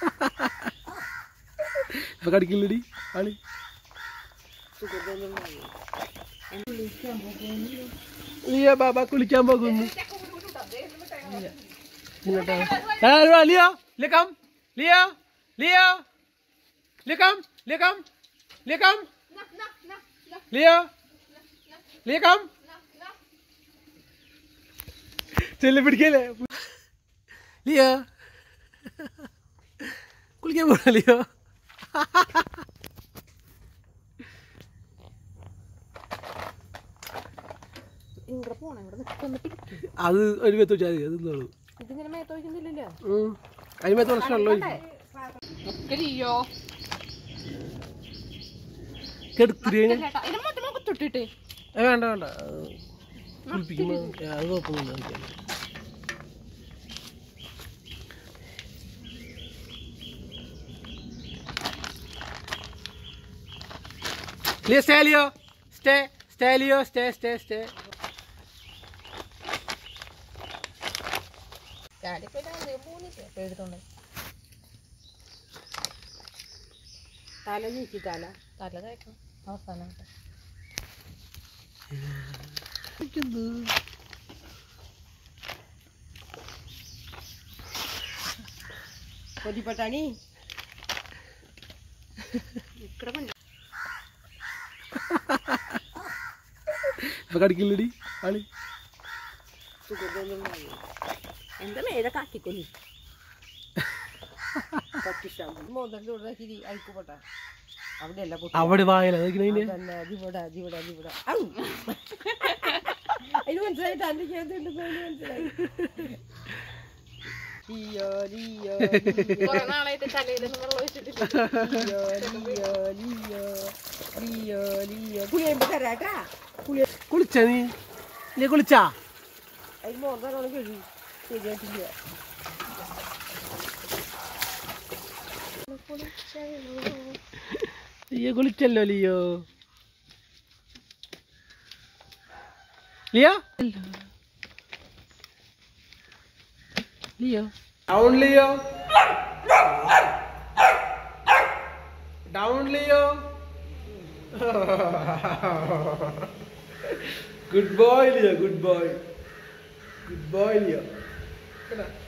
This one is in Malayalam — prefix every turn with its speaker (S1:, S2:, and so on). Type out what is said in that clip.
S1: ഇപ്പൊ കടിക്കില്ലടി ആളി ലിയ ബാബ കുളിക്കാൻ പോകുന്നു എന്നിട്ടോ? ആ, വാ, Lia Lia come Lia Lia Lia come Lia come Lia come Lia Lia come ചെല്ലി പിടിക്കല്ലേ ലിയ കുളിക്കാൻ പോണ ലിയോ
S2: ഇവിടെ പോണേ ഇവിടെ നിൽക്കൊന്ന് പിടിക്കും
S1: അത് ഒരു മേത്ത് വെച്ചാൽ മതി അത് നിന്നോളൂ
S2: ഇതിങ്ങനെ മേത്ത് വയ്ക്കുന്നില്ലല്ലോ
S1: അതിന് മേത്ത് പ്രശ്നമല്ലോ
S2: ഒക്കലിയോ
S1: കെടുത്തിരി കഴിഞ്ഞാൽ
S2: ഇത് മറ്റേ മുഖത്തൊട്ടിട്ട്
S1: ഏ, വേണ്ട വേണ്ട അത് കുളിപ്പിക്കുമ്പോൾ അത് കുഴപ്പമൊന്നുമില്ല കളിക്കാൻ Leo stay Leo stay stay Leo stay stay stay
S2: എഴുതുണ്ട് തല നീക്കി തല തല കഴിക്കണം അവസാനമായിട്ട് കൊതിപ്പട്ടാണി ഇവിടെ കൊണ്ട്
S1: ഇപ്പൊ കടിക്കില്ലടി ആളി
S2: എന്താ മേലെ കാട്ടിക്കൊല്ലി മോദന്റെ കൂടെ ശരി അയക്കുപോട്ട അവിടെ അല്ല
S1: അവിടെ വായന അതിന്റെ
S2: തന്നെ അതിവിടെ അതിവിടെ അതിവിടെ ഔ! അതിന് മനസ്സിലായിട്ട് അതിന്റെ കേന്ദ്രം മനസ്സിലായി Leo Leo Leo Leo Leo Leo Leo കുളി കഴിയുമ്പോ തരാട്ടാ കുളി
S1: കുളിച്ച നീ നീ കുളിച്ചാ
S2: അതിന് മോർദ്ദാണ് കഴിയും ശരിയായിട്ടില്ല
S1: ലിയോ കുളിച്ചല്ലോ Leo Leo Leo down Leo down Leo good boy Leo good boy good boy Leo